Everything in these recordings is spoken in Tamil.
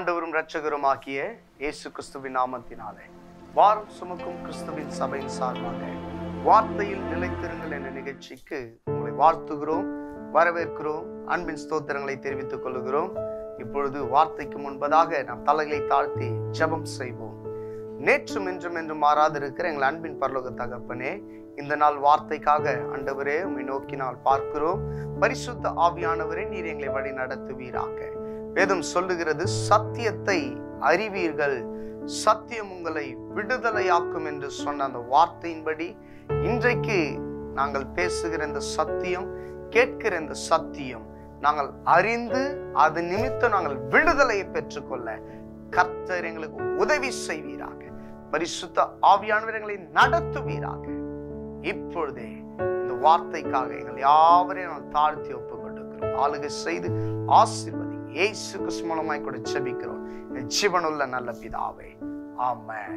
ஆண்டவரும் இரட்சகருமாகிய இயேசு கிறிஸ்துவின் நாமத்தினாலே வாரம் சுமக்கும் கிறிஸ்துவின் சபையின் சார்பாக வார்த்தையில் நிலைத்திருங்கள் என்ற நிகழ்ச்சிக்கு உங்களை வாழ்த்துகிறோம் வரவேற்கிறோம் அன்பின் ஸ்தோத்திரங்களை தெரிவித்துக் கொள்கிறோம் இப்பொழுது வார்த்தைக்கு முன்பதாக நாம் தலைகளை தாழ்த்தி ஜெபம் செய்வோம் நேற்றும் இன்றும் என்றும் மாறாதிருக்கிற எங்கள் அன்பின் பரலோக தகப்பனே இந்த நாள் வார்த்தைக்காக ஆண்டவரே உம்மை நோக்கி நாள் பார்க்கிறோம் பரிசுத்த ஆவியானவரே நீர் எங்களை வழி நடத்துவீராக வேதம் சொல்லுகிறது சத்தியத்தை அறிவீர்கள் சத்தியம் உங்களை விடுதலையாக்கும் என்று சொன்ன அந்த வார்த்தையின்படி இன்றைக்கு நாங்கள் பேசுகிற இந்த சத்தியம் கேட்கிற இந்த சத்தியம் நாங்கள் அறிந்து அது நிமித்தம் நாங்கள் விடுதலையை பெற்றுக்கொள்ள கர்த்தர் எங்களுக்கு உதவி செய்வீராக பரிசுத்த ஆவியானவர் எங்களை நடத்துவீராக இப்பொழுதே இந்த வார்த்தைக்காக எங்கள் யாவரையும் நாங்கள் தாழ்த்தி ஒப்புக் கொண்டிருக்கிறோம் ஆளுகை செய்து ஆசீர்வதி இயேசு கிறிஸ்து மூலமாய் கூட ஜெபிக்கிறோம் என் ஜீவனுள்ள நல்ல பிதாவே ஆமென்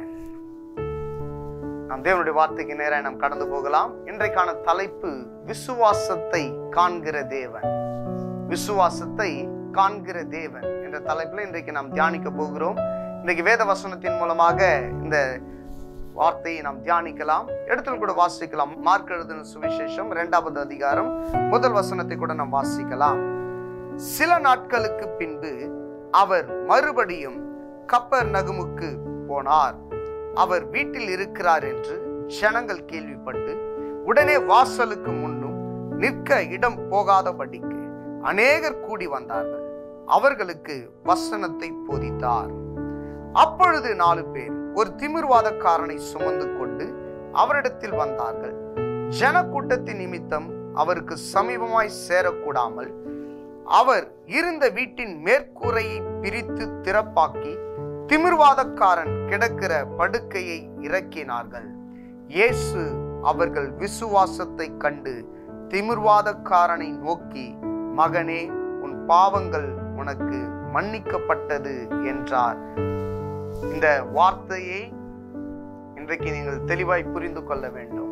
நாம் தேவனுடைய வார்த்தைக்கு நேராக நாம் கடந்து போகலாம் இன்றைக்கான தலைப்பு விசுவாசத்தை காண்கிற தேவன் விசுவாசத்தை காண்கிற தேவன் என்ற தலைப்பில் இன்றைக்கு நாம் தியானிக்க போகிறோம் இன்றைக்கு வேத வசனத்தின் மூலமாக இந்த வார்த்தையை நாம் தியானிக்கலாம் இடத்துல கூட வாசிக்கலாம் மார்க் எழுதின சுவிசேஷம் இரண்டாவது அதிகாரம் முதல் வசனத்தை கூட நாம் வாசிக்கலாம் சில நாட்களுக்கு பின்பு அவர் மறுபடியும் கப்பர் நகுமுக்கு போனார் அவர் வீட்டில் இருக்கிறார் என்று ஜனங்கள் கேள்விப்பட்டு உடனே வாசலுக்கு முன்னும் நிற்க இடம் போகாதபடிக்கு அநேகர் கூடி வந்தார்கள் அவர்களுக்கு வசனத்தை போதித்தார் அப்பொழுது நாலு பேர் ஒரு திமிர்வாதக்காரனை சுமந்து கொண்டு அவரிடத்தில் வந்தார்கள் ஜனக்கூட்டத்தின் நிமித்தம் அவருக்கு சமீபமாய் சேரக்கூடாமல் அவர் இருந்த வீட்டின் மேற்கூரையை பிரித்து திறப்பாக்கி திமிர்வாதக்காரன் கிடக்கிற படுக்கையை இறக்கினார்கள் இயேசு அவர்கள் விசுவாசத்தை கண்டு திமிர்வாதக்காரனை நோக்கி மகனே உன் பாவங்கள் உனக்கு மன்னிக்கப்பட்டது என்றார் இந்த வார்த்தையை இன்றைக்கு நீங்கள் தெளிவாய் புரிந்து கொள்ள வேண்டும்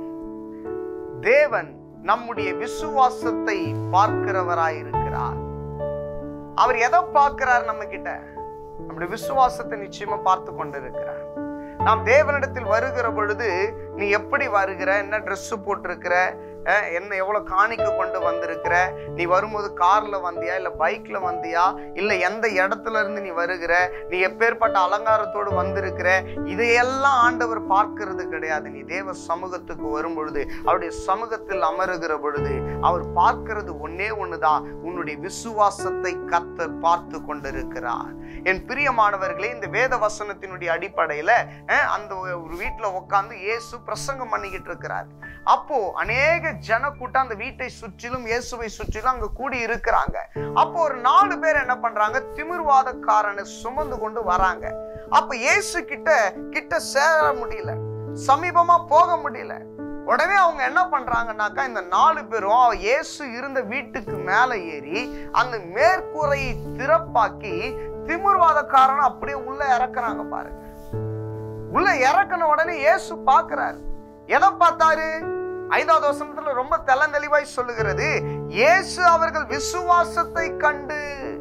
தேவன் நம்முடைய விசுவாசத்தை பார்க்கிறவராய் இருக்கிறார் அவர் எதை பார்க்கிறார் நம்ம கிட்ட நம்முடைய விசுவாசத்தை நிச்சயமா பார்த்து கொண்டிருக்கிறார் நாம் தேவனிடத்தில் வருகிற பொழுது நீ எப்படி வருகிற என்ன Dress போட்டிருக்கிற அஹ், என்ன எவ்வளவு காணிக்க கொண்டு வந்திருக்கிற நீ வரும்போது கார்ல வந்தியா இல்ல பைக்ல வந்தியா இல்ல எந்த இடத்துல இருந்து நீ வருகிற நீ எப்பேற்பட்ட அலங்காரத்தோடு வந்திருக்கிற இதையெல்லாம் ஆண்டவர் பார்க்கிறது கிடையாது நீ தேவ சமூகத்துக்கு வரும் பொழுது அவருடைய சமூகத்தில் அமருகிற பொழுது அவர் பார்க்கிறது ஒன்னே ஒண்ணுதான் உன்னுடைய விசுவாசத்தை கர்த்தர் பார்த்து கொண்டிருக்கிறார் என் பிரியமானவர்களே இந்த வேத வசனத்தினுடைய அடிப்படையில அஹ், அந்த ஒரு வீட்டுல உட்கார்ந்து இயேசு பிரசங்கம் பண்ணிக்கிட்டு இருக்கிறார் அப்போ அநேக ஜனக்கூட்டம் அந்த வீட்டை சுற்றிலும் இயேசுவை சுற்றிலும் அங்க கூடி இருக்கிறாங்க அப்போ ஒரு நாலு பேர் என்ன பண்றாங்க திமிர்வாதக்காரனை சுமந்து கொண்டு வராங்க அப்ப இயேசு கிட்ட கிட்ட சேர முடியல சமீபமா போக முடியல உடனே அவங்க என்ன பண்றாங்கன்னாக்கா இந்த நாலு பேரும் இயேசு இருந்த வீட்டுக்கு மேல ஏறி அந்த மேற்கூரையை திறப்பாக்கி திமிர்வாதக்காரனை அப்படியே உள்ள இறக்குறாங்க பாருங்க உள்ள இறக்குன உடனே இயேசு பார்க்கிறாரு எதை பார்த்தாரு ஐந்தாவது வசனத்துல ரொம்ப தெளிவாய் சொல்லுகிறது இயேசு அவர்கள் விசுவாசத்தை கண்டு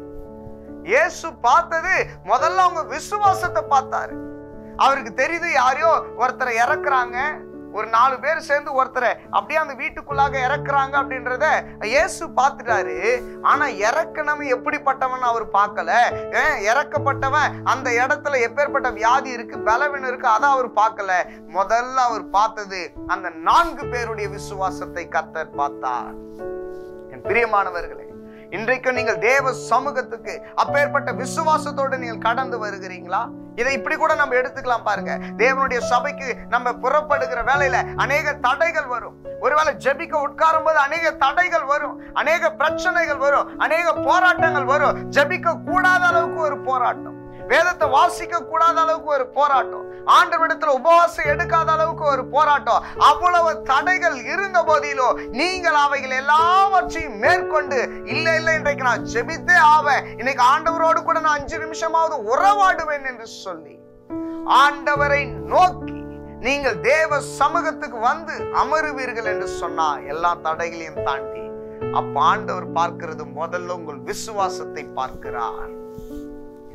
இயேசு பார்த்தது முதல்ல அவங்க விசுவாசத்தை பார்த்தாரு அவருக்கு தெரியுது யாரையோ ஒருத்தரை இறக்குறாங்க ஒரு நாலு பேர் சேர்ந்து ஒருத்தரை அப்படியே அந்த வீட்டுக்குள்ளாக இறக்குறாங்க அப்படின்றத இயேசு பார்த்துட்டாரு ஆனா இறக்கணவன் எப்படிப்பட்டவன் அவர் பார்க்கல ஏன் இறக்கப்பட்டவன் அந்த இடத்துல எப்பேற்பட்ட வியாதி இருக்கு பலவீனம் இருக்கு அதை அவர் பார்க்கல முதல்ல அவர் பார்த்தது அந்த நான்கு பேருடைய விசுவாசத்தை கர்த்தர் பார்த்தார் என் பிரியமானவர்களே இன்றைக்கும் நீங்கள் தேவ சமூகத்துக்கு அப்பேற்பட்ட விசுவாசத்தோடு நீங்கள் கடந்து வருகிறீங்களா இதை இப்படி கூட நம்ம எடுத்துக்கலாம் பாருங்க தேவனுடைய சபைக்கு நம்ம புறப்படுகிற வேலையில அநேக தடைகள் வரும் ஒருவேளை ஜெபிக்க உட்காரும் போது அநேக தடைகள் வரும் அநேக பிரச்சனைகள் வரும் அநேக போராட்டங்கள் வரும் ஜெபிக்க கூடாத அளவுக்கு ஒரு போராட்டம் வேதத்தை வாசிக்க கூடாத அளவுக்கு ஒரு போராட்டம் ஆண்டவரிடத்துல உபவாசம் எடுக்காத அளவுக்கு ஒரு போராட்டம் அவ்வளவு தடைகள் இருந்த போதிலும் நீங்கள் அவைகள் எல்லாவற்றையும் மேற்கொண்டு இல்ல இல்ல இன்றைக்கு நான் ஜெபித்தே ஆவேன் இன்னைக்கு ஆண்டவரோடு கூட நான் அஞ்சு நிமிஷமாவது உறவாடுவேன் என்று சொல்லி ஆண்டவரை நோக்கி நீங்கள் தேவ சமூகத்துக்கு வந்து அமருவீர்கள் என்று சொன்னா எல்லா தடைகளையும் தாண்டி அப்ப ஆண்டவர் பார்க்கிறது முதல்ல உங்கள் விசுவாசத்தை பார்க்கிறார்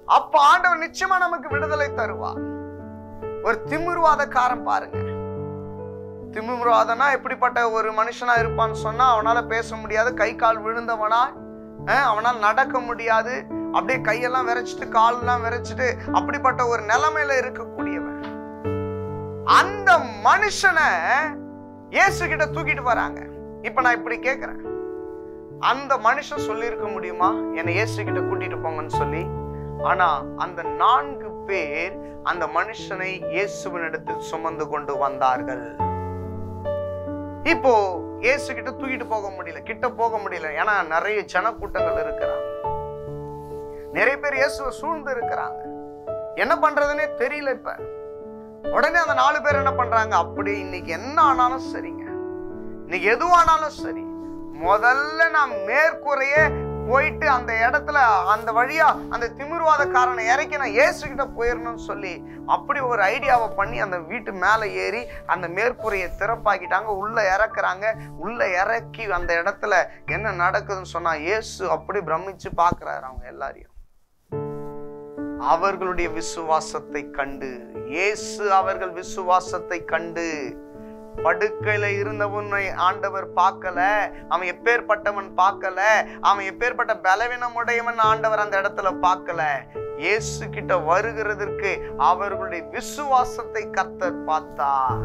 அப்ப ஆண்டவர் நிச்சயமா நமக்கு விடுதலை தருவார் ஒரு திமிர்வாதக்காரன் பாருங்க திமிர்வாதனா எப்படிப்பட்ட ஒரு மனுஷனா இருப்பான்னு சொன்னா அவனால பேச முடியாது கை கால் விழுந்தவனா அஹ், அவனால நடக்க முடியாது அப்படியே கையெல்லாம் விரைச்சிட்டு காலெல்லாம் விரைச்சிட்டு அப்படிப்பட்ட ஒரு நிலைமையில இருக்கக்கூடியவன் அந்த மனுஷனை இயேசு கிட்ட தூக்கிட்டு வராங்க இப்ப நான் இப்படி கேக்குறேன் அந்த மனுஷன் சொல்லியிருக்க முடியுமா என்னை இயேசு கிட்ட கூட்டிட்டு போங்கன்னு சொல்லி ஆனா அந்த நான்கு பேர் அந்த மனுஷனை இயேசுவினிடத்தில் சுமந்து கொண்டு வந்தார்கள் இப்போ இயேசு கிட்ட தூக்கிட்டு போக முடியல கிட்ட போக முடியல ஏன்னா நிறைய ஜனக்கூட்டங்கள் இருக்கிறாங்க நிறைய பேர் இயேசுவை சூழ்ந்து இருக்கிறாங்க என்ன பண்றதுன்னே தெரியல இப்ப உடனே அந்த நாலு பேர் என்ன பண்றாங்க அப்படி இன்னைக்கு என்ன ஆனாலும் சரிங்க இன்னைக்கு எதுவானாலும் சரி முதல்ல நான் மேற்கூரைய போயிட்டு அந்த இடத்துல அந்த வழியா அந்த திமிர்வாதக்காரனை இறக்கி நான் இயேசு கிட்ட போயிடணும்னு சொல்லி அப்படி ஒரு ஐடியாவை பண்ணி அந்த வீட்டு மேலே ஏறி அந்த மேற்கூரையை திறப்பாக்கிட்டாங்க உள்ள இறக்குறாங்க உள்ள இறக்கி அந்த இடத்துல என்ன நடக்குதுன்னு சொன்னா இயேசு அப்படி பிரமிச்சு பார்க்கறாரு அவங்க எல்லாரையும் அவர்களுடைய விசுவாசத்தை கண்டு இயேசு அவர்கள் விசுவாசத்தை கண்டு படுக்கையில இருந்தவனை ஆண்டவர் பார்க்கல அவன் எப்பேற்பட்டவன் பார்க்கல அவன் எப்பேற்பட்ட பலவீனமுடையவன் ஆண்டவர் அந்த இடத்துல பார்க்கல இயேசு கிட்ட வருகிறதற்கு அவர்களுடைய விசுவாசத்தை கர்த்தர் பார்த்தார்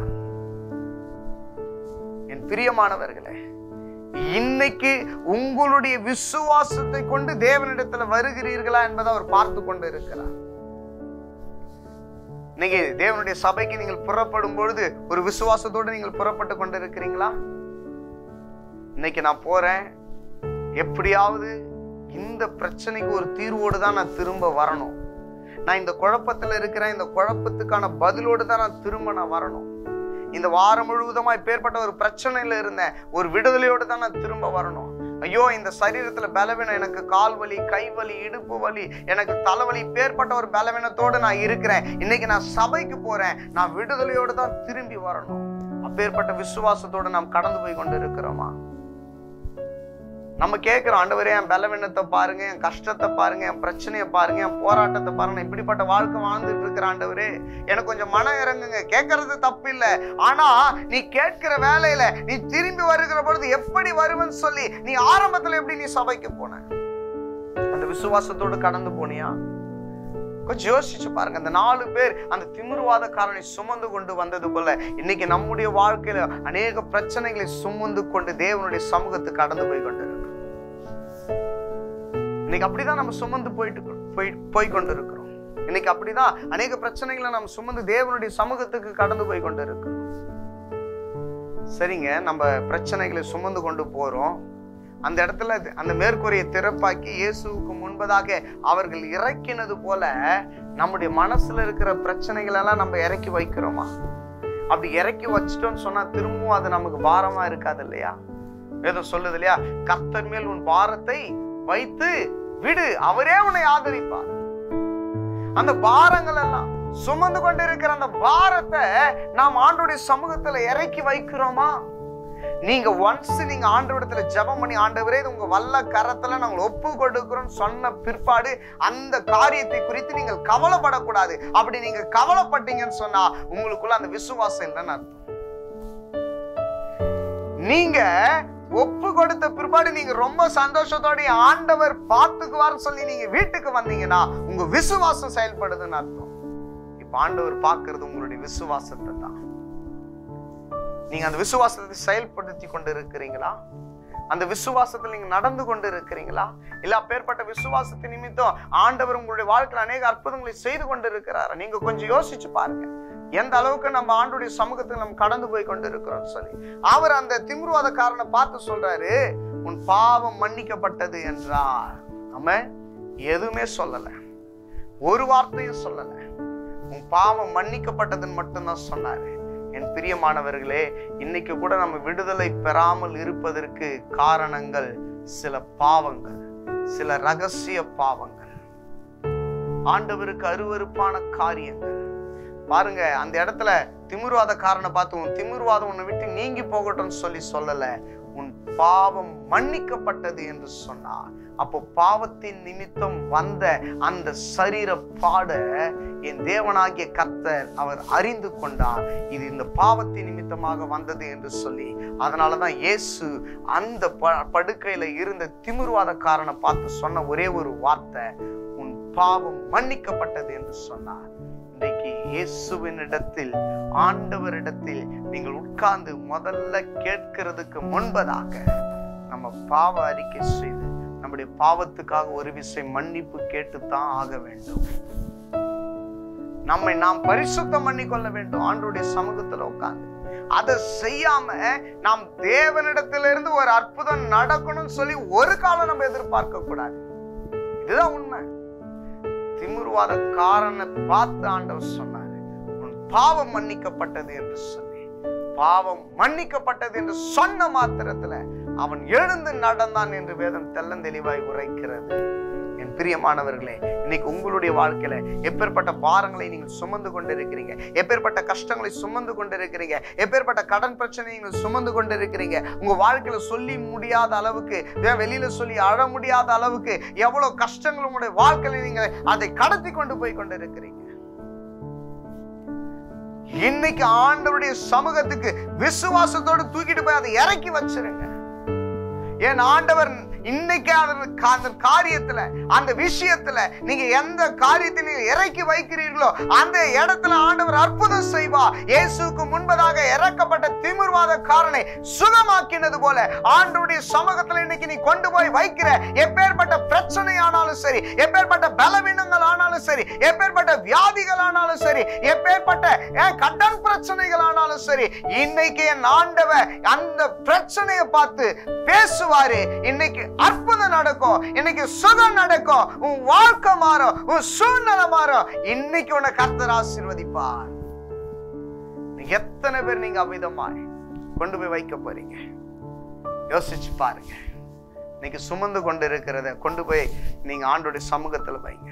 என் பிரியமானவர்களே இன்னைக்கு உங்களுடைய விசுவாசத்தை கொண்டு தேவனிடத்துல வருகிறீர்களா என்பதை அவர் பார்த்து கொண்டு இருக்கிறார் இன்னைக்கு தேவனுடைய சபைக்கு நீங்கள் புறப்படும் பொழுது ஒரு விசுவாசத்தோடு நீங்கள் புறப்பட்டு கொண்டு இருக்கிறீங்களா இன்னைக்கு நான் போறேன் எப்படியாவது இந்த பிரச்சனைக்கு ஒரு தீர்வோடு தான் நான் திரும்ப வரணும் நான் இந்த குழப்பத்துல இருக்கிறேன் இந்த குழப்பத்துக்கான பதிலோடு தான் நான் திரும்ப நான் வரணும் இந்த வாரம் முழுவதுமா இப்பேற்பட்ட ஒரு பிரச்சனையில இருந்தேன் ஒரு விடுதலையோடு தான் நான் திரும்ப வரணும் ஐயோ இந்த சரீரத்துல பலவீனம் எனக்கு கால் வலி கை வலி இடுப்பு வலி எனக்கு தலைவலி பேர்பட்ட ஒரு பலவீனத்தோடு நான் இருக்கிறேன் இன்னைக்கு நான் சபைக்கு போறேன் நான் விடுதலையோடு தான் திரும்பி வரணும் அப்பேற்பட்ட விசுவாசத்தோடு நாம் கடந்து போய் கொண்டு இருக்கிறோமா நம்ம கேட்கிறோம் ஆண்டவரே என் பலவீனத்தை பாருங்க என் கஷ்டத்தை பாருங்க என் பிரச்சனையை பாருங்க என் போராட்டத்தை பாருங்க நான் இப்படிப்பட்ட வாழ்க்கை வாழ்ந்துட்டு இருக்கிற ஆண்டவரே எனக்கு கொஞ்சம் மனம் இறங்குங்க கேட்கறது தப்பு இல்ல ஆனா நீ கேட்கிற வேலையில நீ திரும்பி வருகிற பொழுது எப்படி வருவன்னு சொல்லி நீ ஆரம்பத்துல எப்படி நீ சபைக்கு போன அந்த விசுவாசத்தோடு கடந்து போனியா கொஞ்சம் யோசிச்சு பாருங்க அந்த நாலு பேர் அந்த திமிர்வாதக்காரனை சுமந்து கொண்டு வந்தது போல இன்னைக்கு நம்முடைய வாழ்க்கையில அநேக பிரச்சனைகளை சுமந்து கொண்டு தேவனுடைய சமூகத்துக்கு கடந்து போய் கொண்டு இருக்கு இன்னைக்கு அப்படிதான் நம்ம சுமந்து போயிட்டு போய் போய் கொண்டு இருக்கிறோம் இன்னைக்கு அப்படிதான் அநேக பிரச்சனைகளை நம்ம சுமந்து தேவனுடைய சமூகத்துக்கு கடந்து போய் கொண்டு இருக்கிறோம் சரிங்க நம்ம பிரச்சனைகளை சுமந்து கொண்டு போறோம் அந்த இடத்துல அந்த மேற்கூரையை திறப்பாக்கி இயேசுவுக்கு முன்பதாக அவர்கள் இறக்கினது போல நம்முடைய மனசுல இருக்கிற பிரச்சனைகள் எல்லாம் நம்ம இறக்கி வைக்கிறோமா அப்படி இறக்கி வச்சிட்டோம்னு சொன்னா திரும்பவும் அது நமக்கு பாரமா இருக்காது இல்லையா வேதம் சொல்லுது இல்லையா கர்த்தர் மேல் உன் பாரத்தை வைத்து விடு அவரே உன்னை ஆதரிப்பார் அந்த பாரங்கள் எல்லாம் சுமந்து கொண்டிருக்கிற அந்த பாரத்தை நாம் ஆண்டோடைய சமூகத்துல இறக்கி வைக்கிறோமா நீங்க ஒன்ஸ் நீங்க ஆண்டவரத்துல ஜெபம் பண்ணி ஆண்டவரே இது உங்க வல்ல கரத்துல நாங்கள் ஒப்பு கொடுக்கிறோம் சொன்ன பிற்பாடு அந்த காரியத்தை குறித்து நீங்கள் கவலைப்படக்கூடாது அப்படி நீங்க கவலைப்பட்டீங்கன்னு சொன்னா உங்களுக்குள்ள அந்த விசுவாசம் இல்லைன்னு அர்த்தம் நீங்க ஒப்பு கொடுத்த பிற்பாடு நீங்க ரொம்ப சந்தோஷத்தோட ஆண்டவர் பார்த்துக்குவார்னு சொல்லி நீங்க வீட்டுக்கு வந்தீங்கன்னா உங்க விசுவாசம் செயல்படுதுன்னு அர்த்தம் இப்ப ஆண்டவர் பார்க்கிறது உங்களுடைய விசுவாசத்தை தான் நீங்க அந்த விசுவாசத்தை செயல்படுத்தி கொண்டு இருக்கிறீங்களா அந்த விசுவாசத்தில் நீங்க நடந்து கொண்டு இருக்கிறீங்களா இல்ல அப்பேற்பட்ட விசுவாசத்தை நிமித்தம் ஆண்டவர் உங்களுடைய வாழ்க்கையில் அநேக அற்புதங்களை செய்து கொண்டு இருக்கிறாரா நீங்க கொஞ்சம் யோசிச்சு பாருங்க எந்த அளவுக்கு நம்ம ஆண்டுடைய சமூகத்துக்கு நம்ம கடந்து போய் கொண்டு இருக்கிறோம் சொல்லி அவர் அந்த திமிர்வாதக்காரனை பார்த்து சொல்றாரு உன் பாவம் மன்னிக்கப்பட்டது என்றார் நம்ம எதுவுமே சொல்லல ஒரு வார்த்தையும் சொல்லல உன் பாவம் மன்னிக்கப்பட்டதுன்னு மட்டும்தான் சொன்னாரு என் பிரியமானவர்களே இன்னைக்கு கூட நம்ம விடுதலை பெறாமல் இருப்பதற்கு காரணங்கள் சில பாவங்கள் சில ரகசிய பாவங்கள் ஆண்டவருக்கு அருவருப்பான காரியங்கள் பாருங்க அந்த இடத்துல திமிர்வாத காரனை பார்த்து உன் திமிர்வாதம் உன்னை விட்டு நீங்கி போகட்டும்னு சொல்லி சொல்லல உன் பாவம் மன்னிக்கப்பட்டது என்று சொன்னார் அப்போ பாவத்தின் நிமித்தம் வந்த அந்த சரீர பாட என் தேவனாகிய கர்த்தர் அவர் அறிந்து கொண்டார் இது இந்த பாவத்தின் நிமித்தமாக வந்தது என்று சொல்லி அதனாலதான் இயேசு அந்த ப- படுக்கையில இருந்த திமிர்வாதக்காரனை பார்த்து சொன்ன ஒரே ஒரு வார்த்தை உன் பாவம் மன்னிக்கப்பட்டது என்று சொன்னார் இன்றைக்கு இயேசுவினிடத்தில் ஆண்டவரிடத்தில் நீங்கள் உட்கார்ந்து முதல்ல கேட்கிறதுக்கு முன்பதாக நம்ம பாவ அறிக்கை செய்து நம்முடைய பாவத்துக்காக ஒரு விஷயம் மன்னிப்பு கேட்டுத்தான் ஆக வேண்டும் நம்மை நாம் பரிசுத்தம் பண்ணிக்கொள்ள வேண்டும் ஆண்டுடைய சமூகத்துல உட்கார்ந்து அதை செய்யாம நாம் தேவனிடத்திலிருந்து ஒரு அற்புதம் நடக்கணும்னு சொல்லி ஒரு காலம் நம்ம எதிர்பார்க்க கூடாது இதுதான் உண்மை திமிர்வாத காரனை பார்த்து ஆண்டவர் சொன்னாரு உன் பாவம் மன்னிக்கப்பட்டது என்று சொல்லி பாவம் மன்னிக்கப்பட்டது என்று சொன்ன மாத்திரத்துல அவன் எழுந்து நடந்தான் என்று வேதம் தெள்ளந்தெளிவாய் உரைக்கிறது என் பிரியமானவர்களே இன்னைக்கு உங்களுடைய வாழ்க்கையில எப்பேற்பட்ட பாரங்களை நீங்கள் சுமந்து கொண்டிருக்கிறீங்க எப்பேற்பட்ட கஷ்டங்களை சுமந்து கொண்டிருக்கிறீங்க எப்பேற்பட்ட கடன் பிரச்சனையை நீங்கள் சுமந்து கொண்டிருக்கிறீங்க உங்க வாழ்க்கையில சொல்லி முடியாத அளவுக்கு வே- வெளியில சொல்லி அழ முடியாத அளவுக்கு எவ்வளவு கஷ்டங்கள் உங்களுடைய வாழ்க்கையில நீங்க அதை கடத்தி கொண்டு போய் கொண்டிருக்கிறீங்க இன்னைக்கு ஆண்டவருடைய சமூகத்துக்கு விசுவாசத்தோடு தூக்கிட்டு போய் அதை இறக்கி வச்சிருங்க ஏன் ஆண்டவர் இன்னைக்கு அந்த கா- அந்த காரியத்துல அந்த விஷயத்துல நீங்க எந்த காரியத்தை நீங்க இறக்கி வைக்கிறீர்களோ அந்த இடத்துல ஆண்டவர் அற்புதம் செய்வார் இயேசுக்கு முன்பதாக இறக்கப்பட்ட திமிர்வாத காரனை சுகமாக்கினது போல ஆண்டவருடைய சமூகத்துல இன்னைக்கு நீ கொண்டு போய் வைக்கிற எப்பேற்பட்ட பிரச்சனை ஆனாலும் சரி எப்பேற்பட்ட பலவீனங்கள் ஆனாலும் சரி எப்பேற்பட்ட வியாதிகள் ஆனாலும் சரி எப்பேற்பட்ட அஹ், கடன் பிரச்சனைகள் ஆனாலும் சரி இன்னைக்கு என் ஆண்டவர் அந்த பிரச்சனையை பார்த்து பேசுவாரு இன்னைக்கு அற்புதம் நடக்கும் இன்னைக்கு சுகம் நடக்கும் உன் வாழ்க்கை மாறும் உன் சூழ்நிலை மாறும் இன்னைக்கு உன்னை கர்த்தர் ஆசீர்வதிப்பார் நீ எத்தனை பேர் நீங்க அமிதமாய் கொண்டு போய் வைக்க போறீங்க யோசிச்சு பாருங்க இன்னைக்கு சுமந்து கொண்டு இருக்கிறத கொண்டு போய் நீங்க ஆண்டோடைய சமூகத்துல வைங்க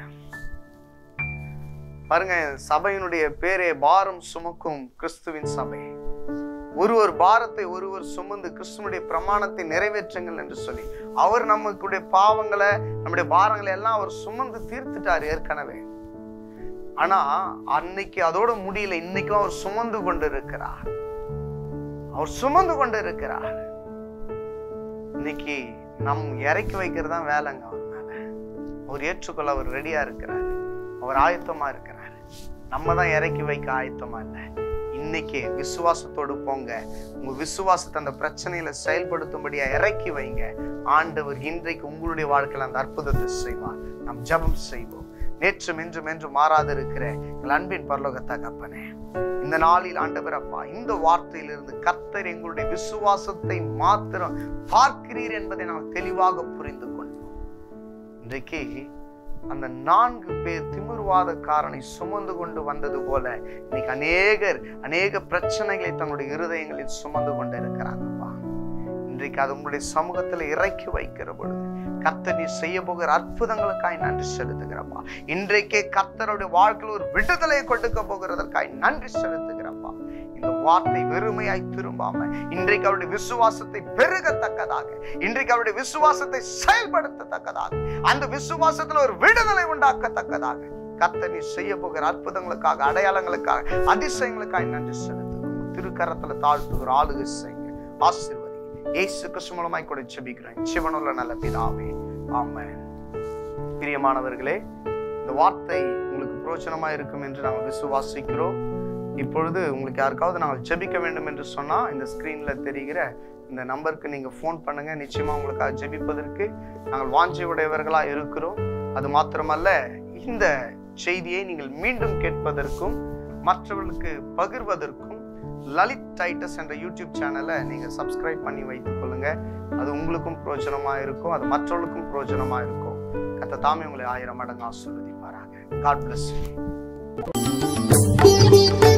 பாருங்க சபையினுடைய பேரே பாரம் சுமக்கும் கிறிஸ்துவின் சபை ஒரு ஒரு பாரத்தை ஒருவர் சுமந்து கிறிஸ்துவனுடைய பிரமாணத்தை நிறைவேற்றுங்கள் என்று சொல்லி அவர் நமக்குடைய பாவங்களை நம்முடைய பாரங்களை எல்லாம் அவர் சுமந்து தீர்த்துட்டார் ஏற்கனவே ஆனா அன்னைக்கு அதோட முடியல இன்னைக்கும் அவர் சுமந்து கொண்டு இருக்கிறார் அவர் சுமந்து கொண்டு இருக்கிறார் இன்னைக்கு நம் இறக்கி வைக்கிறது தான் வேலைங்க அவர் மேல அவர் ஏற்றுக்கொள்ள அவர் ரெடியா இருக்கிறார் அவர் ஆயத்தமா இருக்கிறார் நம்ம தான் இறக்கி வைக்க ஆயத்தமா இல்லை இன்னைக்கு விசுவாசத்தோடு போங்க உங்க விசுவாசத்தை அந்த பிரச்சனையில செயல்படுத்தும்படியா இறக்கி வைங்க ஆண்டவர் இன்றைக்கு உங்களுடைய வாழ்க்கையில அந்த அற்புதத்தை செய்வார் நாம் ஜெபம் செய்வோம் நேற்றும் இன்றும் என்று மாறாது இருக்கிற எங்கள் அன்பின் பரலோக தகப்பனே இந்த நாளில் ஆண்டவர் அப்பா இந்த வார்த்தையிலிருந்து கர்த்தர் எங்களுடைய விசுவாசத்தை மாத்திரம் பார்க்கிறீர் என்பதை நாம் தெளிவாக புரிந்து கொண்டோம் இன்றைக்கு அந்த நான்கு பேர் திமிர்வாதக்காரனை சுமந்து கொண்டு வந்தது போல இன்னைக்கு அநேகர் அநேக பிரச்சனைகளை தங்களுடைய இருதயங்களில் சுமந்து கொண்டு இருக்கிறாங்கப்பா இன்றைக்கு அது உங்களுடைய சமூகத்துல இறக்கி வைக்கிற பொழுது கர்த்தர் நீ செய்ய போகிற அற்புதங்களுக்காய் நன்றி செலுத்துகிறப்பா இன்றைக்கே கர்த்தருடைய வாழ்க்கையில் ஒரு விடுதலையை கொடுக்க போகிறதற்காய் நன்றி செலுத்துகிறப்பா இந்த வார்த்தை வெறுமையாய் திரும்பாம இன்றைக்கு அவருடைய விசுவாசத்தை பெருகத்தக்கதாக இன்றைக்கு அவருடைய விசுவாசத்தை செயல்படுத்தத்தக்கதாக அந்த விசுவாசத்துல ஒரு விடுதலை உண்டாக்கத்தக்கதாக கர்த்தர் நீ செய்ய போகிற அற்புதங்களுக்காக அடையாளங்களுக்காக அதிசயங்களுக்காக நன்றி செலுத்துகிறோம் திருக்கரத்துல தாழ்த்துகிற ஆளுகை செய்யுங்க ஆசீர்வதிங்க இயேசு கிறிஸ்து மூலமாய் கூட ஜெபிக்கிறேன் சிவனுள்ள நல்ல பிதாவே ஆமென் பிரியமானவர்களே இந்த வார்த்தை உங்களுக்கு பிரோச்சனமா இருக்கும் என்று நாங்கள் விசுவாசிக்கிறோம் இப்பொழுது உங்களுக்கு யாருக்காவது நாங்கள் ஜெபிக்க வேண்டும் என்று சொன்னா இந்த ஸ்கிரீன்ல தெரிகிற இந்த நம்பருக்கு நீங்க ஃபோன் பண்ணுங்க நிச்சயமா உங்களுக்காக ஜெபிப்பதற்கு நாங்கள் வாஞ்சை உடையவர்களா இருக்கிறோம் அது மாத்திரமல்ல இந்த செய்தியை நீங்கள் மீண்டும் கேட்பதற்கும் மற்றவர்களுக்கு பகிர்வதற்கும் லலித் டைட்டஸ் என்ற யூடியூப் சேனலை நீங்க சப்ஸ்கிரைப் பண்ணி வைத்துக் கொள்ளுங்க அது உங்களுக்கும் பிரோஜனமா இருக்கும் அது மற்றவர்களுக்கும் பிரோஜனமா இருக்கும் கத்த தாமே உங்களை ஆயிரம் மடங்கு ஆசீர்வதிப்பாராக காட் பிளஸ் Thank you.